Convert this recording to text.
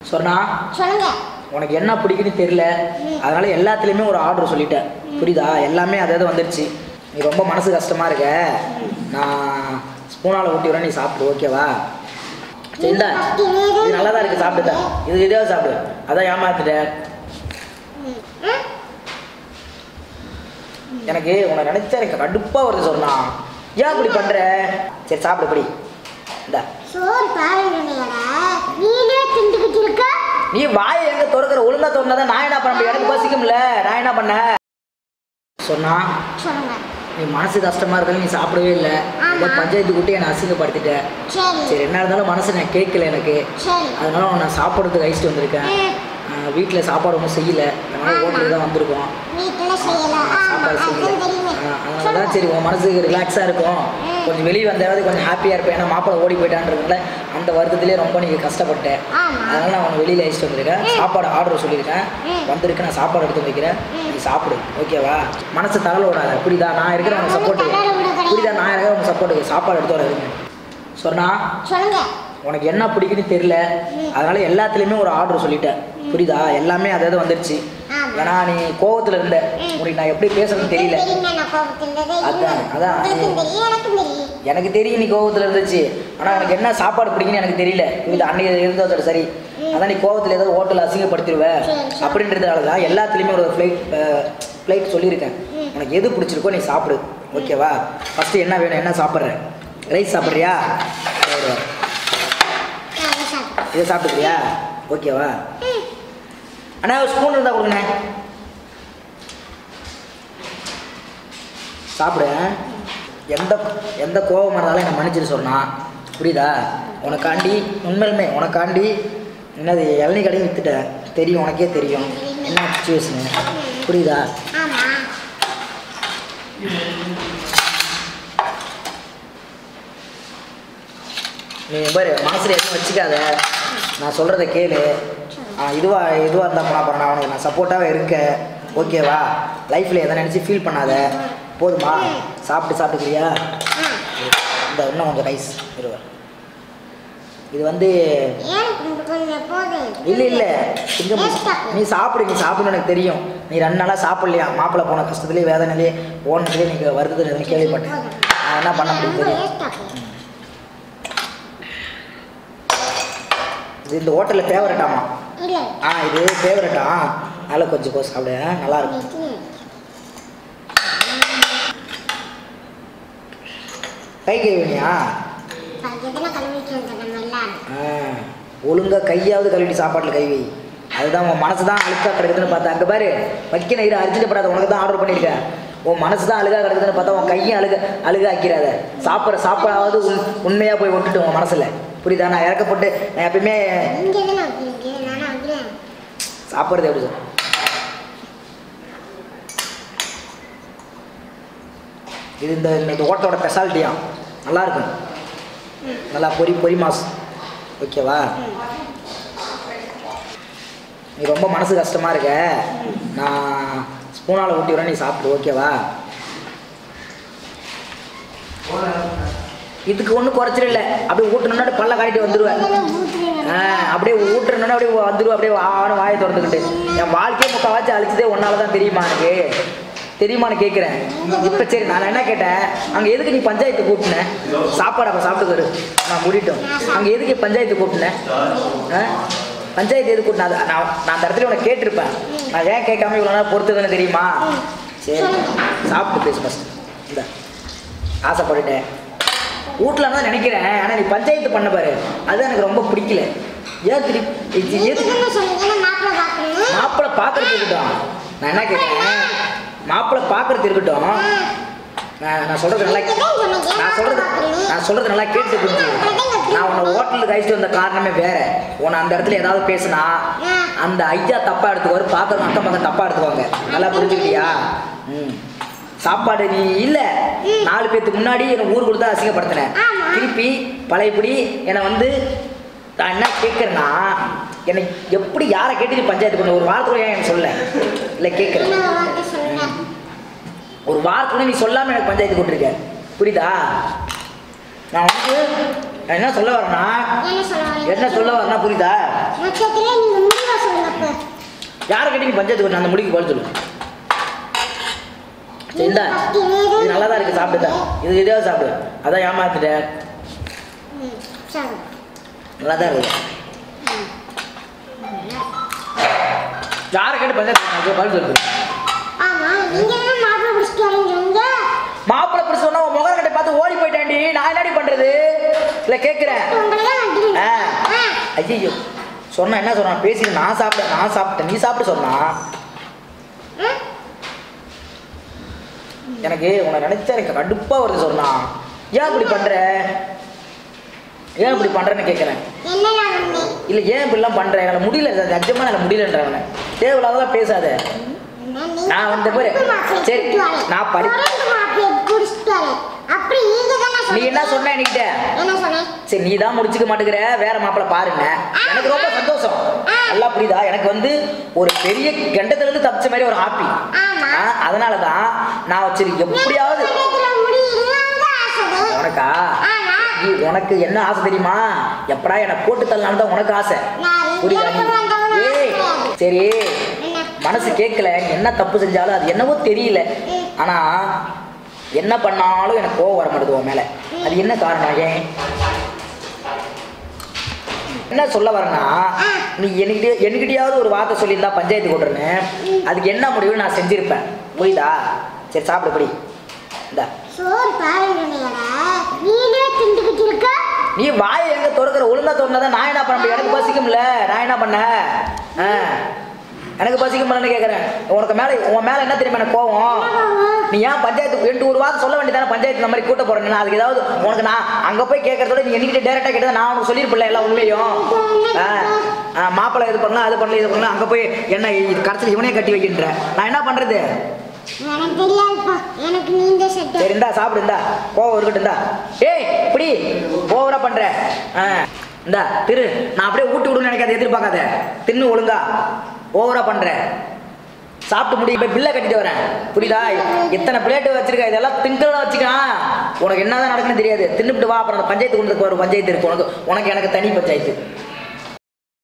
சொன்னா சொல்லுங்க உனக்கு என்ன பிடிக்குன்னு தெரியல அதனால எல்லாத்துலேயுமே ஒரு ஆர்டர் சொல்லிட்டேன் புரியுதா எல்லாமே அதே வந்துருச்சு நீ ரொம்ப மனசு கஷ்டமா இருக்க நான் ஸ்பூனால் ஊட்டி வரேன் நீ சாப்பிடு ஓகேவா சரி இந்தா இது நல்லா தான் இருக்கு சாப்பிட்டுட்டேன் இது இதாவது சாப்பிடு அதான் ஏமாத்துட்டேன் ம். எனக்கு உன்னை நினைச்சா எனக்கு கடுப்பாக வருது சொன்னா ஏன் இப்படி பண்ற சரி சாப்பிடு இப்படி இந்தா சோறு பாருங்கடா நீனே திண்டுக்கிட்டு இருக்க நீ வாயை எங்க திறக்கிற ஒழுங்கா திறந்தாதான் நான் என்ன பண்ண முடியும் எனக்கு பசிக்கும்ல நான் என்ன பண்ணேன் சொன்னா சொல்லுங்க நீ மனசு கஷ்டமா இருந்தாலும் நீ சாப்பிடவே இல்லை ஆமா. பஞ்சாயத்து கூட்டி என்னை அசிங்கப்படுத்திட்ட சரி சரி என்ன இருந்தாலும் மனசு நான் கேட்கல எனக்கு சரி அதனால உன்னை நான் சாப்பிட்றதுக்கு அழைச்சிட்டு வந்திருக்கேன் ம். வீட்டில் சாப்பாடு ஒன்றும் செய்யல அதனால ஆமா. ஹோட்டலுக்கு தான் வந்திருக்கோம் வீட்டுல செய்யலாம் ஆமா சாப்பாடு செய்யல அதுவும் தெரியுமே ஆ, அதனால தான் சரி உன் மனசுக்கு ரிலாக்ஸாக இருக்கும் ம். கொஞ்சம் வெளியே வந்தாவது கொஞ்சம் ஹாப்பியாக இருப்பேன் ஏன்னா மாப்பிள்ளை ஓடி போயிட்டான்றதுனால அந்த வருத்தத்திலே ரொம்ப நீங்கள் கஷ்டப்பட்டேன் ஆமா அதனால நான் உன்னை வெளியில் அழைச்சிட்டு வந்திருக்கேன் சாப்பாடு ஆர்டர் சொல்லியிருக்கேன் ம். வந்திருக்கு நான் சாப்பாடு எடுத்து வைக்கிறேன் ம். நீ சாப்பிடு ஓகேவா மனசு தகவல் விடாத புரியுதா நான் இருக்கிறேன் உனக்கு நான் சப்போர்ட் ஒண்ணும் தகவல் விட கிடையாது. புரியுதா நான் இருக்கிறேன் உனக்கு சப்போர்ட் சாப்பாடு எடுத்து வராதுங்க சொன்னா சொல்லுங்க உனக்கு என்ன பிடிக்குன்னு தெரியல அதனால எல்லாத்துலேயுமே ஒரு ஆர்டர் சொல்லிட்டேன் புரியுதா எல்லாமே அதே வந்துருச்சு ஆமா. ஏன்னா நீ கோவத்தில் இருந்த உனக்கு நான் எப்படி பேசுறதுன்னு தெரியல தெரியுங்க நான் கோபத்தில் இருந்ததே அதான், இல்லை. அதான். உங்களுக்கும் தெரியும் எனக்கும் தெரியும் எனக்கு தெரியும் நீ கோவத்தில் இருந்துச்சு ஆனால் உனக்கு என்ன சாப்பாடு பிடிக்குன்னு எனக்கு தெரியல புரியுதா அன்னைக்கு இருந்ததோட சரி அதான் நீ கோவத்தில் ஏதாவது ஹோட்டல் அசிங்கப்படுத்திடுவ சரி, சரி. அப்படின்றதுனால தான் எல்லாத்துலேயுமே ஒரு ஃப்ளைட் ஃப்ளைட் சொல்லியிருக்கேன் உனக்கு எது பிடிச்சிருக்கோ நீ சாப்பிடு ஓகேவா ஃபஸ்ட்டு என்ன வேணும் என்ன சாப்பிட்ற ரைஸ் சாப்பிட்றியா சரி வா. நான் இதை சாப்பிட்டேன். இதை சாப்பிட்டுக்கிறியா ஓகேவா ம். அண்ணா ஒரு ஸ்பூன் இருந்தால் கொடுங்கண்ணே சாப்பிடு எந்த எந்த கோபம் இருந்தாலும் என்னை மன்னிச்சிட்டு சொன்னா புரியுதா உனக்காண்டி உண்மையிலுமே உனக்காண்டி என்னது இளநீ கடையும் வித்துட்டேன் தெரியும் உனக்கே தெரியும் என்ன சுச்சுவேஷனு புரியுதா ஆமா நீ பாரு மனசில் எதுவும் வச்சுக்காத நான் சொல்கிறத கேளு ஆ, இதுவா இதுவாக இருந்தால் போனால் அப்புறம் நான் உனக்கு நான் சப்போர்ட்டாகவே இருக்கேன் ஓகேவா லைஃப்பில் எதை நினச்சி ஃபீல் பண்ணாத போதுமா சாப்பிட்டு சாப்பிட்டுக்கிறியா ஆ இந்த இன்னும் கொஞ்சம் ரைஸ் இருவா இது வந்து ஏன் இப்படி கொஞ்சம் போதும் இல்லை இல்லை திங்க Yes, doctor. நீ சாப்பிடு நீ சாப்பிடணும் எனக்கு தெரியும் நீ ரெண்டு நாளாக சாப்பிடலையா மாப்பிள்ளை போன கஷ்டத்துலேயே வேதனையிலே ஓனத்துலேயே நீங்கள் வருத்தத்தில் கேள்விப்பட்டேன் நான் என்ன பண்ண முடியும் ரொம்ப தெரியும் waste ஆகும். இது இந்த ஹோட்டலில் ஃபேவரட்டாமா இல்ல ஆ இது ஃபேவரட்டா அதனால் கொஞ்சம் கோ சாப்பிடு நல்லா இருக்கும் இது கை கை வேணியா பக்கத்துல கழுவிட்டு வந்தோம் நம்ம எல்லாரும் ஆ ஒழுங்கா கையாவது கழுவிட்டு சாப்பாட்டில் கை வை அதுதான் உன் மனசு தான் அழுக்கா கிடக்குதுன்னு பார்த்தா அங்கே பாரு வைக்க நயிறு அரிச்சிட்டு உனக்கு தான் ஆர்டர் பண்ணியிருக்கேன் உன் மனசு தான் அழுகா கிடக்குதுன்னு பார்த்தா உன் கையும் அழுக அழுகா ஆக்கிறாத சாப்பிட்ற சாப்பாடாவது உண் உண்மையாக போய் விட்டுட்டு உன் மனசில் புரியுதா நான் இறக்கப்பட்டு நான் எப்பயுமே இங்க தானே வைக்கிறீங்க நானும் வைக்கிறேன் சாப்பிட்றது எப்படி சார் இது இந்த இந்த ஓட்டோட ஸ்பெஷாலிட்டியா நல்லா இருக்கும் நல்லா பொரி பொரி மாஸ் ஓகேவா நீ ரொம்ப மனசு கஷ்டமா இருக்க நான் ஸ்பூனால் ஊட்டி வரேன் நீ சாப்பிடு ஓகேவா இதுக்கு ஒன்றும் குறைச்சிட இல்லை அப்படியே ஊட்டணும்னா பல்ல காட்டிட்டு வந்துடுவேன் இதெல்லாம் ஊத்துறீங்க ஆ, அப்படியே ஊட்டுறணும்னா அப்படியே வந்துடும் அப்படியே ஆன வாயை திறந்துக்கிட்டு என் வாழ்க்கையை முக்கால்வாச்சு அழிச்சதே ஒன்னால தான் தெரியுமா எனக்கு தெரியுமான்னு கேட்குறேன் இப்போ சரி நான் என்ன கேட்டேன் அங்கே எதுக்கு நீ பஞ்சாயத்து கூப்பிட்டன சாப்பாடு அப்போ சாப்பிட்டுக்காரு நான் முடிட்டோம் அங்கே எதுக்கு பஞ்சாயத்து கூப்பிட்டேன் ஆ பஞ்சாயத்து எதுக்கு கூட்டினா அது நான் நான் அந்த இடத்துல உனக்கு கேட்டிருப்பேன் நான் ஏன் கேட்காம இவ்வளோ நேரம் பொறுத்ததுன்னு தெரியுமா சரி சாப்பிட்டு பேசு ஃபஸ்ட் இந்த ஆசைப்பட்டுட்டேன் வீட்டில் தான் நினைக்கிறேன் ஆனால் நீ பஞ்சாயத்து பண்ண பாரு அது எனக்கு ரொம்ப பிடிக்கல ஏன் திருப்பி இது எது நீங்க தானே சொன்னீங்க மாப்பிள்ளை பார்க்கணும் மாப்பிள்ளை பார்க்கறது இருக்கட்டும் நான் என்ன கேட்குறேன் மாப்பிள்ளை பார்க்கறது இருக்கட்டும் நான் நான் சொல்கிறது நல்லா நான் சொல்கிறது நான் சொல்கிறது நல்லா கேட்டு புரிஞ்சு நான் உன்னை ஹோட்டலுக்கு அழைச்சிட்டு வந்த காரணமே வேற உன்னை அந்த இடத்துல ஏதாவது பேசுனா அந்த ஐயா தப்பாக எடுத்துக்குவாரு பார்க்குறவங்க அக்கம் பக்கம் தப்பாக எடுத்துக்குவாங்க நல்லா புரிஞ்சுக்கிட்டியா ம் சாப்பாடு நீ இல்லை நாலு பேத்துக்கு முன்னாடி என்னை ஊர் கொடுத்தா அசிங்கப்படுத்தினேன் ஆமா. திருப்பி பழையபடி என்னை வந்து நான் என்ன கேட்குறேன்னா என்னை எப்படி யாரை கேட்டு நீ பஞ்சாயத்து பண்ண ஒரு வாரத்துக்குள்ள ஏன் எனக்கு சொல்ல இல்லை கேட்குறேன் இன்னொரு வார்த்தை சொல்லுங்க ஒரு வாரத்துக்குள்ள நீ சொல்லாமல் எனக்கு பஞ்சாயத்து கொண்டிருக்க புரியுதா நான் வந்து நான் என்ன சொல்ல வரேன்னா என்ன சொல்ல வரீங்க என்ன சொல்ல வரேன்னா புரியுதா நட்சத்திரம் யாரை கேட்டு நீ பஞ்சாயத்து கூட்டு அந்த முடிக்கு போல சொல்லு சரி இந்தா இது நல்லா தான் இருக்கு சாப்பிட்டுதா இது இதையாவது சாப்பிடு அதான் ஏமாத்திட்டேன் ம் சாப்பிடு நல்லா தான் இருக்கு யாரை கேட்டு பஞ்சாயத்து கூட்டு பதில் சொல்லு ஆமா நீங்க என்ன மாப்பிள்ளை பிடிச்சிட்டு வரீங்க மாப்பிள்ளை பிடிச்ச சொன்னா உன் முகம் கட்டை பார்த்து ஓடி போயிட்டேன்டி நான் என்னடி பண்றது இல்ல கேக்குறேன் உங்களை தான் வந்துருங்க ஆ. ஐயோ சொன்னா என்ன சொன்னா பேசி நான் சாப்பிட்டேன் நான் சாப்பிட்டேன் நீ சாப்பிட்டு சொன்னா எனக்கு உன்னை நினைச்சா எனக்கு கடுப்பா வருது சொன்னா ஏன் இப்படி பண்ற ஏன் இப்படி பண்றேன்னு கேட்குறேன் என்ன நான் வந்தேன் இல்ல ஏன் இப்படிலாம் பண்ற என்னால முடியல நிஜமா என்னால முடியலன்றவன தேவையில்லாதெல்லாம் பேசாத என்ன நீ நான் வந்த பாரு. குரங்கு மாப்பிள்ளை சரி, கூட்டிட்டு வரேன். நான் படி- குரங்கு மாப்பிள்ளை குடிச்சிட்டு வரேன். அப்படி நீங்க தானே நீ என்ன சொன்னீங்க? சொன்ன என்கிட்ட என்ன சொன்னேன் சரி நீ தான் முடிச்சுக்க மாட்டேங்கிற வேற மாப்பிள்ள பாருங்க எனக்கு ரொம்ப சந்தோஷம் நல்லா புரியுதா எனக்கு வந்து ஒரு பெரிய கண்டத்துல இருந்து தப்பிச்ச மாதிரி ஒரு ஹாப்பி ஆமா. அதனால தான் நான் வச்சிரு எப்படியாவது இதுல முடி இல்லாம ஆசைது. உனக்கா ஆமா. நீ உனக்கு என்ன ஆசை தெரியுமா எப்படா எனக்கு போட்டு தரலான்னு தான் உனக்கு ஆசை நான் புரியுதா நீ எனக்கு வந்தவன ஏய் ஆசை. சரி என்ன? மனசு கேட்கல நீ என்ன தப்பு செஞ்சாலும் அது என்னவோ தெரியல ம். ஆனா என்ன பண்ணாலும் எனக்கு கோவம் வர மாட்டேது உன் மேல அது என்ன காரணம் ஏன் என்ன சொல்ல வரேன்னா ஆ. நீ என்கிட்ட என்கிட்டயாவது ஒரு வார்த்தை சொல்லியிருந்தா பஞ்சாயத்து கூட்டுறேன்னு அதுக்கு என்ன முடிவு நான் செஞ்சிருப்பேன் புரியுதா சரி சாப்பிடு படி இந்த சோறு பாருங்கடா நீனே திண்டுக்கிட்டு இருக்க நீ வாயை எங்க திறக்கிற ஒழுங்கா திறந்தாதான் நான் என்ன பண்ண முடியும் எனக்கு பசிக்கும்ல நான் என்ன பண்ண ஆ. எனக்கு பசிக்கும்லன்னு கேட்குறேன் உனக்கு மேலே உன் மேலே என்ன தெரியுமா எனக்கு கோவம் நீ ஏன் பஞ்சாயத்து ரெண்டு ஒரு வாரம் சொல்ல வேண்டியதானே பஞ்சாயத்து இந்த மாதிரி கூட்ட போறேன்னு அதுக்கு ஏதாவது உனக்கு நான் அங்கே போய் கேட்கறதோட நீ என்கிட்ட டேரெக்டாக கேட்டதை நான் உனக்கு சொல்லியிருப்பில்ல எல்லா உண்மையும் ஆ ஆ, மாப்பிள்ளை இது பண்ணலாம் அது பண்ணல இது பண்ணலாம் அங்கே போய் என்ன இது கடைசியில் இவனே கட்டி வைக்கின்ற நான் என்ன பண்ணுறது எனக்கு தெரியாதுப்பா எனக்கு நீ இந்த செட்டு சரி இந்தா சாப்பிடு இந்தா கோவம் இருக்கட்டும் இந்தா ஏய் இப்படி ஓவரா பண்ற ஆ இந்தா திரு நான் அப்படியே ஊட்டி விடுன்னு நினைக்காத எதிர்பார்க்காத தின்னு ஒழுங்கா ஓவரா பண்ற சாப்பிட்டு முடியும் போய் பில்லை கட்டிட்டு வரேன் புரியுதா எத்தனை பிளேட்டு வச்சிருக்க இதெல்லாம் திங்கலாம் வச்சுக்கலாம் உனக்கு என்னதான் நடக்குன்னு தெரியாது தின்னுபிட்டு வா அப்புறம் அந்த பஞ்சாயத்து கொண்டு ஒரு பஞ்சாயத்து இருக்கு உனக்கு உனக்கு எனக்கு தனி பஞ்சாயத்து